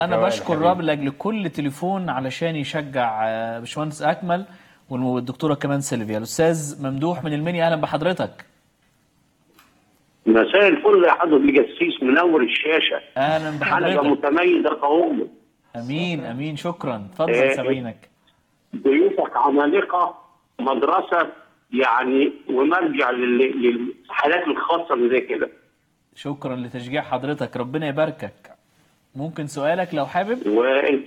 انا جواد بشكر حبيبي. راب لاجل كل تليفون علشان يشجع آه، باشمهندس اكمل والدكتوره كمان سيلفيا الاستاذ ممدوح من المنيا اهلا بحضرتك مساء الفل يا حضرة الجسيس منور الشاشة اهلا حلقة بحضرتك متميزة قوية امين امين شكرا اتفضل إيه. سامعينك ضيوفك عمالقة مدرسة يعني ومرجع لل- للحالات الخاصة اللي زي كده شكرا لتشجيع حضرتك ربنا يباركك ممكن سؤالك لو حابب وانت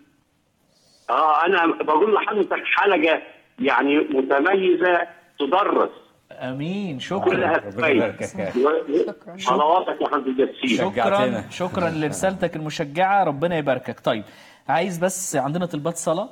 اه انا بقول لحضرتك حلقة يعني متميزة تدرس امين شكرا كلها ربنا يباركك يا أخي. و- صلواتك يا حضرة الجسيس شكرا شجعتنا. شكرا لرسالتك المشجعه ربنا يباركك طيب عايز بس عندنا طلبات صلاه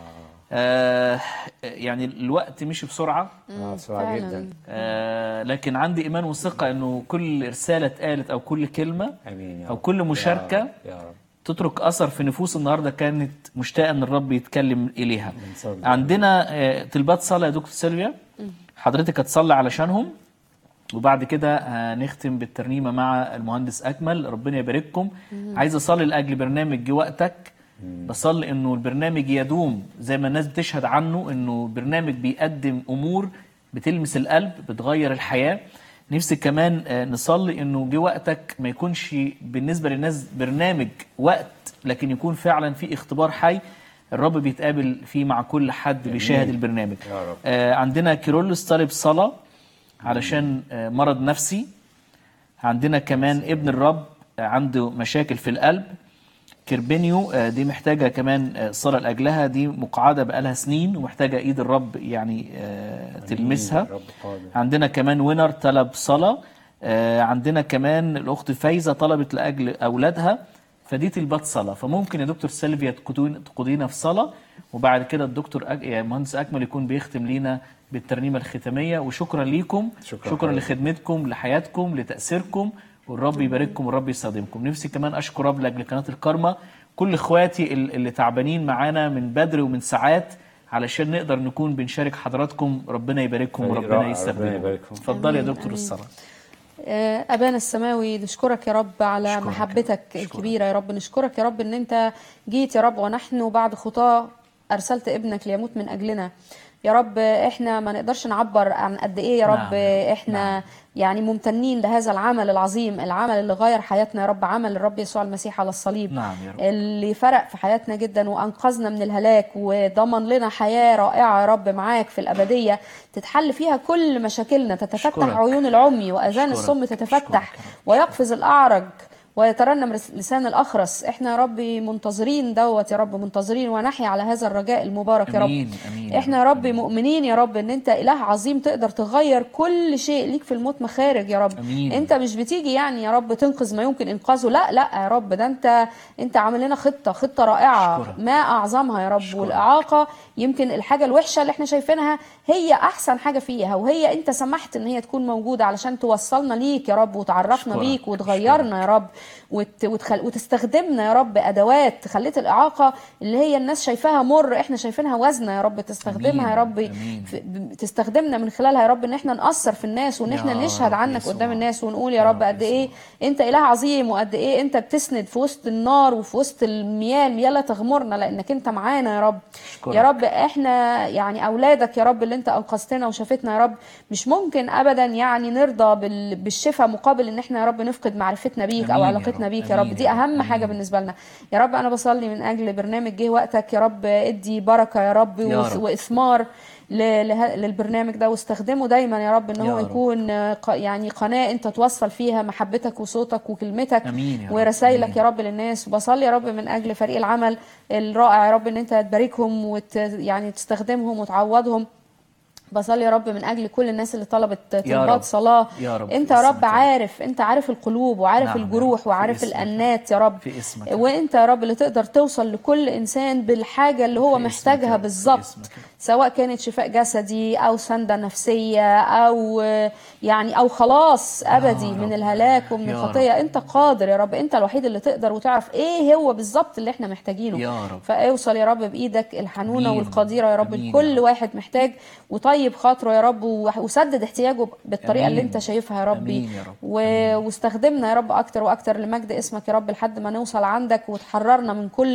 آه يعني الوقت مشي بسرعه اه بسرعه جدا آه لكن عندي ايمان وثقه انه كل رساله اتقالت او كل كلمه امين يا او رب. كل مشاركه يا رب. يا رب تترك اثر في نفوس النهارده كانت مشتاقه ان الرب يتكلم اليها بنصلي. عندنا آه، طلبات صلاه يا دكتور سيلفيا حضرتك هتصلي علشانهم وبعد كده هنختم بالترنيمه مع المهندس اكمل ربنا يبارككم عايز اصلي لاجل برنامج جه وقتك بصلي انه البرنامج يدوم زي ما الناس بتشهد عنه انه برنامج بيقدم امور بتلمس القلب بتغير الحياه نفسي كمان آه، نصلي انه جه وقتك ما يكونش بالنسبه للناس برنامج وقت لكن يكون فعلا في اختبار حي الرب بيتقابل فيه مع كل حد بيشاهد البرنامج يا رب. آه، عندنا كيرلس طالب صلاه علشان آه، مرض نفسي عندنا كمان ابن الرب آه، عنده مشاكل في القلب كيربينيو آه، دي محتاجة كمان آه، صلاة لأجلها دي مقعدة بقالها سنين ومحتاجة إيد الرب يعني آه، تلمسها رب قادر. عندنا كمان وينر طلب صلاة آه، عندنا كمان الأخت فايزة طلبت لأجل أولادها فدي طلبات صلاة فممكن يا دكتور سيلفيا تقودين- تقودينا في صلاة وبعد كده الدكتور أك... يعني مهندس أكمل يكون بيختم لينا بالترنيمة الختامية وشكرا ليكم شكرا شكرا حضرتك. لخدمتكم لحياتكم لتأثيركم والرب يبارككم والرب يستخدمكم نفسي كمان أشكر رب لأجل قناة الكارما كل إخواتي ال- اللي تعبانين معانا من بدري ومن ساعات علشان نقدر نكون بنشارك حضراتكم ربنا يبارككم فريق وربنا رائع، ربنا يستخدمكم يباركهم. اتفضل يا آمين، دكتور آمين. الصلاة آه، أبانا السماوي نشكرك يا رب على أشكرك يا محبتك رب، أشكرك. الكبيرة يا رب نشكرك يا رب إن أنت جيت يا رب ونحن بعد خطاه أرسلت ابنك ليموت من أجلنا يا رب إحنا ما نقدرش نعبر عن قد إيه يا نعم رب يا رب، إحنا نعم. يعني ممتنين لهذا العمل العظيم العمل اللي غير حياتنا يا رب عمل الرب يسوع المسيح على الصليب نعم يا رب. اللي فرق في حياتنا جدا وانقذنا من الهلاك وضمن لنا حياه رائعه يا رب معاك في الابديه تتحل فيها كل مشاكلنا تتفتح أشكرك. عيون العمي واذان أشكرك. الصم تتفتح أشكرك يا رب. ويقفز الاعرج ويترنم رس- لسان الاخرس احنا يا رب منتظرين دوت يا رب منتظرين ونحيا على هذا الرجاء المبارك يا رب أمين، أمين يا احنا يا رب مؤمنين يا رب ان انت اله عظيم تقدر تغير كل شيء ليك في الموت مخارج يا رب أمين. انت مش بتيجي يعني يا رب تنقذ ما يمكن انقاذه لا لا يا رب ده انت انت عامل لنا خطه خطه رائعه أشكرك. ما اعظمها يا رب أشكرك. والاعاقه يمكن الحاجه الوحشه اللي احنا شايفينها هي احسن حاجه فيها وهي انت سمحت ان هي تكون موجوده علشان توصلنا ليك يا رب وتعرفنا أشكرك. بيك وتغيرنا يا رب وت... وتخل... وتستخدمنا يا رب ادوات خليت الاعاقه اللي هي الناس شايفاها مر احنا شايفينها وزنه يا رب تستخدمها أمين. يا رب أمين. في... ب- تستخدمنا من خلالها يا رب ان احنا ناثر في الناس وان احنا يا نشهد رب عنك يسوع. قدام الناس ونقول يا يا رب رب قد ايه انت اله عظيم وقد ايه انت بتسند في وسط النار وفي وسط المياه المياه لا تغمرنا لانك انت معانا يا رب أشكرك. يا رب احنا يعني اولادك يا رب اللي انت انقذتنا وشافتنا يا رب مش ممكن ابدا يعني نرضى بال- بالشفاء مقابل ان احنا يا رب نفقد معرفتنا بيك او أمين يا علاقتنا رب، بيك يا رب أمين دي يا رب، اهم حاجه بالنسبه لنا يا رب انا بصلي من اجل برنامج جه وقتك يا رب ادي بركه يا رب, يا وإث- رب. واثمار ل- له- للبرنامج ده واستخدمه دايما يا رب ان يا هو رب. يكون آه، ق- يعني قناه انت توصل فيها محبتك وصوتك وكلمتك أمين يا رب، ورسائلك أمين. يا رب للناس وبصلي يا رب من اجل فريق العمل الرائع يا رب ان انت تباركهم وت يعني تستخدمهم وتعوضهم بصلي يا رب من اجل كل الناس اللي طلبت رب. طلبات صلاه يا رب، انت في يا اسمك رب يا رب. عارف انت عارف القلوب وعارف نعم يا الجروح رب، في وعارف اسمك يا رب. الانات يا رب في اسمك يا رب. وانت يا رب اللي تقدر توصل لكل انسان بالحاجه اللي هو في اسمك يا محتاجها رب، في بالظبط اسمك يا رب. سواء كانت شفاء جسدي او سنده نفسيه او يعني او خلاص ابدي من رب. الهلاك ومن يا الخطيه انت قادر يا رب انت الوحيد اللي تقدر وتعرف ايه هو بالظبط اللي احنا محتاجينه يا رب. فاوصل يا رب بايدك الحنونه أمين. والقديره يا رب أمين يا لكل رب. واحد محتاج وطيب وطيب خاطره يا رب و- وسدد احتياجه بالطريقه اللي آمين. انت شايفها يا ربي آمين يا رب. و... واستخدمنا يا رب اكتر واكتر لمجد اسمك يا رب لحد ما نوصل عندك وتحررنا من كل